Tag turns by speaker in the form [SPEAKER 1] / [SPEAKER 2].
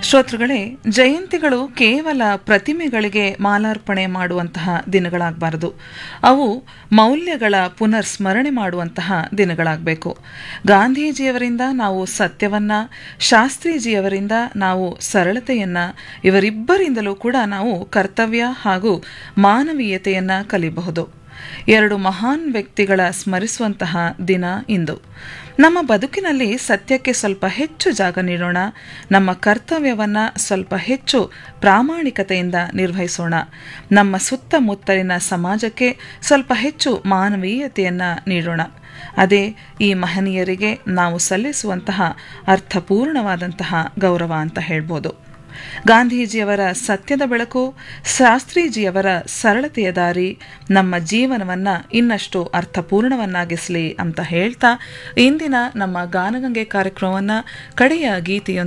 [SPEAKER 1] ಶ್ರೋತೃಗಳೇ ಜಯಂತಿಗಳು ಕೇವಲ ಪ್ರತಿಮೆಗಳಿಗೆ ಮಾಲಾರ್ಪಣೆ ಮಾಡುವಂತಹ ದಿನಗಳಾಗಬಾರದು ಅವು ಮೌಲ್ಯಗಳ ಪುನರ್ ಸ್ಮರಣೆ ಮಾಡುವಂತಹ ದಿನಗಳಾಗಬೇಕು ಗಾಂಧೀಜಿಯವರಿಂದ ನಾವು ಸತ್ಯವನ್ನ ಶಾಸ್ತ್ರೀಜಿಯವರಿಂದ ನಾವು ಸರಳತೆಯನ್ನ ಇವರಿಬ್ಬರಿಂದಲೂ ಕೂಡ ನಾವು ಕರ್ತವ್ಯ ಹಾಗೂ ಮಾನವೀಯತೆಯನ್ನ ಕಲಿಯಬಹುದು ಎರಡು ಮಹಾನ್ ವ್ಯಕ್ತಿಗಳ ಸ್ಮರಿಸುವಂತಹ ದಿನ ಇಂದು ನಮ್ಮ ಬದುಕಿನಲ್ಲಿ ಸತ್ಯಕ್ಕೆ ಸ್ವಲ್ಪ ಹೆಚ್ಚು ಜಾಗ ನೀಡೋಣ ನಮ್ಮ ಕರ್ತವ್ಯವನ್ನ ಸ್ವಲ್ಪ ಹೆಚ್ಚು ಪ್ರಾಮಾಣಿಕತೆಯಿಂದ ನಿರ್ವಹಿಸೋಣ ನಮ್ಮ ಸುತ್ತಮುತ್ತಲಿನ ಸಮಾಜಕ್ಕೆ ಸ್ವಲ್ಪ ಹೆಚ್ಚು ಮಾನವೀಯತೆಯನ್ನ ನೀಡೋಣ ಅದೇ ಈ ಮಹನೀಯರಿಗೆ ನಾವು ಸಲ್ಲಿಸುವಂತಹ ಅರ್ಥಪೂರ್ಣವಾದಂತಹ ಗೌರವ ಅಂತ ಹೇಳ್ಬೋದು ಗಾಂಧೀಜಿಯವರ ಸತ್ಯದ ಬೆಳಕು ಶಾಸ್ತ್ರೀಜಿಯವರ ಸರಳತೆಯ ದಾರಿ ನಮ್ಮ ಜೀವನವನ್ನ ಇನ್ನಷ್ಟು ಅರ್ಥಪೂರ್ಣವನ್ನಾಗಿಸಲಿ ಅಂತ ಹೇಳ್ತಾ ಇಂದಿನ ನಮ್ಮ ಗಾನಗಂಗೆ ಕಾರ್ಯಕ್ರಮವನ್ನ ಕಡೆಯ ಗೀತೆಯೊಂದಿಗೆ